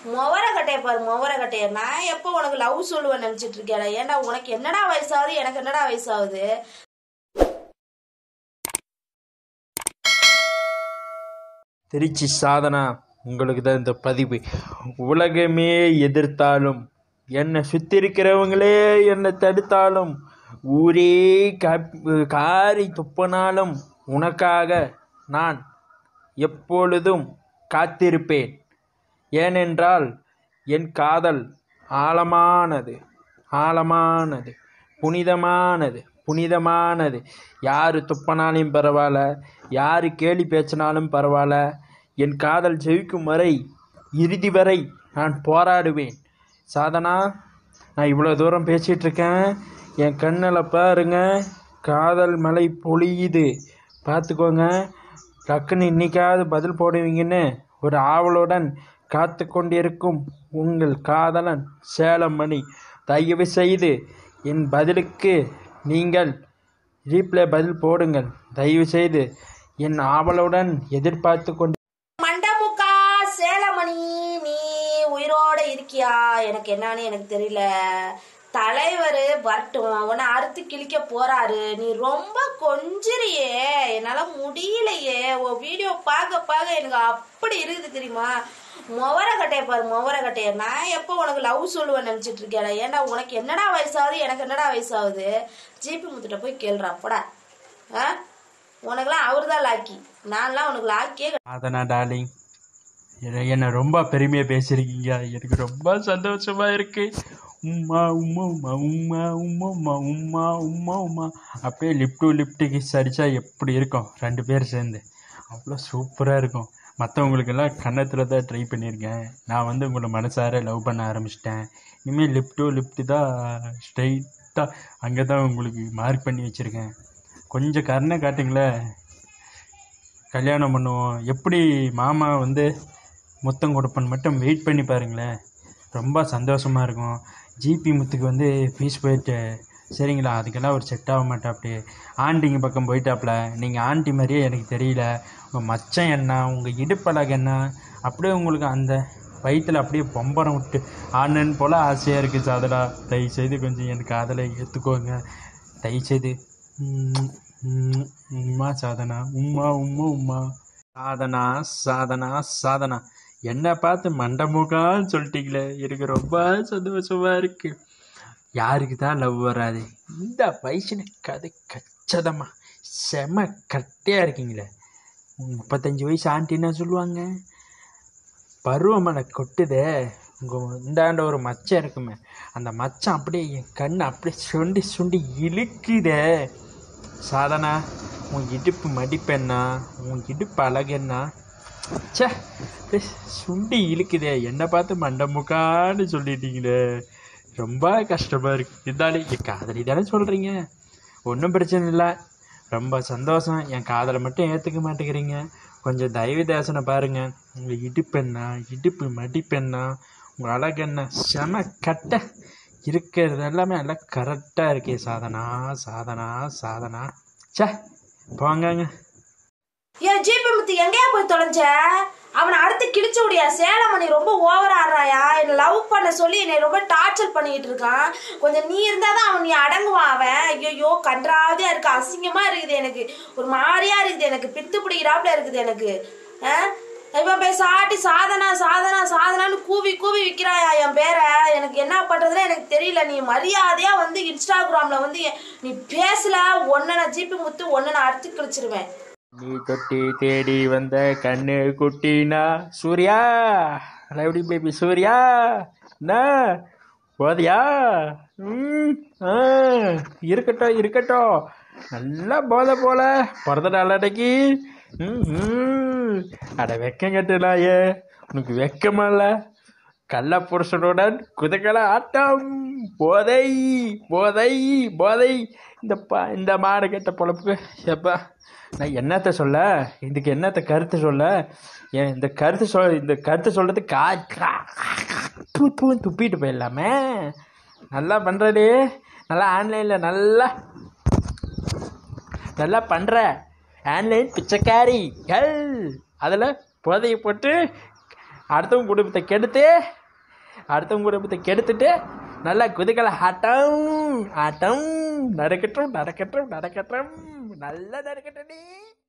முவர கட்டைய பாரு முவர கட்டைய நான் எப்போ உனக்கு லவ் சொல்லுவேன் நினைச்சிட்டு இருக்கேன் ஏன்டா உனக்கு என்னடா வயசாகுது எனக்கு என்னடா வயசாகுது திருச்சி சாதனா உங்களுக்கு தான் இந்த பதிவு உலகமே எதிர்த்தாலும் என்னை சுற்றி இருக்கிறவங்களே என்னை தடுத்தாலும் ஊரே காப் காரி துப்பினாலும் உனக்காக நான் எப்பொழுதும் காத்திருப்பேன் ஏனென்றால் என் காதல் ஆழமானது ஆழமானது புனிதமானது புனிதமானது யார் துப்பனாலும் பரவாயில்ல யார் கேலி பேச்சினாலும் பரவாயில்ல என் காதல் ஜெயிக்கும் வரை இறுதி வரை நான் போராடுவேன் சாதனா நான் இவ்வளோ தூரம் பேசிகிட்டு இருக்கேன் என் கண்ணில் பாருங்க காதல் மழை பொழியுது பார்த்துக்கோங்க டக்குன்னு இன்னைக்காவது பதில் போடுவீங்கன்னு ஒரு ஆவலுடன் காத்து கொண்டிருக்கும் உங்கள் காதலன் சேலமணி தயவு செய்து என் பதிலுக்கு நீங்கள் ரீப்ளே பதில் போடுங்கள் தயவு செய்து என் ஆவலுடன் எதிர்பார்த்து கொண்டு மண்டமுக்கா சேலமணி நீ உயிரோட இருக்கியா எனக்கு என்னன்னு எனக்கு தெரியல தலைவர் வரட்டும் உன்னை அறுத்து கிழிக்க போறாரு நீ ரொம்ப கொஞ்சிறியே என்னால முடியலையே உன் வீடியோ பார்க்க பார்க்க எனக்கு அப்படி இருக்குது தெரியுமா முவர கட்டைய பாரு முவர கட்டைய நான் எப்போ உனக்கு லவ் சொல்லுவேன் நினைச்சிட்டு இருக்கேன் ஏன்டா உனக்கு என்னடா வயசாகுது எனக்கு என்னடா வயசாகுது ஜிபி முத்துட்ட போய் கேளுடா போடா ஆ உனக்கெல்லாம் அவர் தான் லாக்கி நான்லாம் உனக்கு லாக்கியே அதனா டார்லிங் என்னை- என்னை ரொம்ப பெருமையாக பேசியிருக்கீங்க எனக்கு ரொம்ப சந்தோஷமா இருக்கு உம்மா உம்மா உம்மா உம்மா உம்மா உம்மா உம்மா உம்மா உம்மா அப்படியே லிப் டு லிப்ட் கிஸ் அடித்தா எப்படி இருக்கும் ரெண்டு பேர் சேர்ந்து அவ்வளோ சூப்பராக இருக்கும் மற்றவங்களுக்கெல்லாம் கன்னத்தில் தான் ட்ரை பண்ணியிருக்கேன் நான் வந்து உங்களை மனசார லவ் பண்ண ஆரம்பிச்சிட்டேன் இனிமேல் லிப் டு லிப்ட் தான் ஸ்ட்ரைட்டாக அங்கே தான் உங்களுக்கு மார்க் பண்ணி வச்சுருக்கேன் கொஞ்சம் கருணை காட்டுங்களேன் கல்யாணம் பண்ணுவோம் எப்படி மாமா வந்து முத்தம் கொடுப்பன் மட்டும் வெயிட் பண்ணி பாருங்களேன் ரொம்ப சந்தோஷமாக இருக்கும் ஜிபி முத்துக்கு வந்து ஃபீஸ் போயிட்டு சரிங்களா அதுக்கெல்லாம் ஒரு செட் ஆக மாட்டாப்படி ஆண்டிங்க பக்கம் போயிட்டாப்புல நீங்கள் ஆண்டி மாதிரியே எனக்கு தெரியல உங்கள் மச்சம் என்ன உங்கள் இடுப்பழகு என்ன அப்படியே உங்களுக்கு அந்த வயிற்றில் அப்படியே பொம்பரம் விட்டு ஆனன் போல் ஆசையாக இருக்குது சாதலா தயவுசெய்து கொஞ்சம் எனக்கு காதலை ஏற்றுக்கோங்க தயவுசெய்து உம், உம், உம்மா சாதனா உம்மா உம்மா உம்மா சாதனா சாதனா சாதனா என்ன பார்த்து மண்டமுகான்னு சொல்லிட்டீங்களே எனக்கு ரொம்ப சந்தோஷமா இருக்கு யாருக்கு தான் லவ் வராது இந்த வயசுன கதை கச்சதமா செம கட்டையாக இருக்கீங்களே முப்பத்தஞ்சு வயசு ஆண்டி என்ன சொல்லுவாங்க பருவமனை கொட்டுதே உங்கள் இந்தாண்ட ஒரு மச்சம் இருக்குமே அந்த மச்சம் அப்படியே என் கண் அப்படியே சுண்டி சுண்டி இழுக்குதே சாதனா உன் இடுப்பு மடிப்பென்னா உன் இடுப்பு அழகென்னா ச்சே அப்படியே சுண்டி இழுக்குதே என்னை பார்த்து மண்டமுக்கான்னு சொல்லிட்டீங்களே ரொம்ப கஷ்டமா இருக்கு இருந்தாலும் என் காதலி தானே சொல்கிறீங்க ஒன்றும் பிரச்சனை இல்லை ரொம்ப சந்தோஷம் என் காதலை மட்டும் ஏற்றுக்க மாட்டேங்கிறீங்க கொஞ்சம் தயவு தேசனை பாருங்க உங்கள் இடுப்பெண்ணா இடுப்பு மடிப்பெண்ணா உங்கள் அழகெண்ணா செம கட்டை இருக்கிறது எல்லாமே எல்லாம் கரெக்டாக இருக்கே சாதனா சாதனா சாதனா ச்சே போங்கங்க ஏன் ஜிபி முத்து எங்கேயா போய் தொலைஞ்ச அவனை அடுத்து கிழிச்சு விடியா சேலமணி ரொம்ப ஓவர் ஆடுறாயா என்னை லவ் பண்ண சொல்லி என்னை ரொம்ப டார்ச்சர் பண்ணிக்கிட்டு இருக்கான் கொஞ்சம் நீ இருந்தாதான் அவன் நீ அடங்குவான் அவன் ஐயோ கன்றாவதியா இருக்கு அசிங்கமா இருக்குது எனக்கு ஒரு மாதிரியா இருக்குது எனக்கு பித்து பிடிக்கிறாப்புல இருக்குது எனக்கு ஆ? இவன் போய் சாட்டி சாதனா சாதனா சாதனான்னு கூவி கூவி விற்கிறாயா என் பேரை எனக்கு என்ன பண்றதுன்னு எனக்கு தெரியல நீ மரியாதையா வந்து இன்ஸ்டாகிராம்ல வந்து எ- நீ பேசல ஒன்ன நான் ஜிபி முத்து ஒன்ன நான் அடுத்து கிழிச்சிருவேன் நீ தொட்டி தேடி வந்த கண்ணு குட்டினா சூர்யா ரவுடி பேபி சூர்யா என்ன போதியா ம் ஆ இருக்கட்டும் இருக்கட்டும் நல்லா போதை போல பிறந்த நாள் அன்னைக்கு ம் ம். அட வெக்கம் கட்டுலாயே உனக்கு வெக்கமா இல்லை கள்ள புருஷனுடன் குதகல ஆட்டம் போதை போதை போதை இந்த பா இந்த மாடு கெட்ட பொழப்புக்கு எப்பா நான் என்னத்த சொல்ல இதுக்கு என்னத்த கருத்து சொல்ல ஏன் இந்த கருத்து சொல் இந்த கருத்து சொல்றது கா கா- தூ தூன்னு துப்பிட்டு போயிடலாமே நல்லா பண்ணுறடி நல்லா ஆன்லைனில் நல்லா நல்லா பண்ணுற ஆன்லைன் பிச்சைக்காரி எல் அதில் போதையை போட்டு அடுத்தவங்க குடும்பத்தை கெடுத்து அடுத்தவங்க குடும்பத்தை கெடுத்துட்டு நல்லா குதுகல ஆட்டம் ஆட்டம் நடக்கட்டும் நடக்கட்டும் நடக்கட்டும் நல்லா நடக்கட்டும்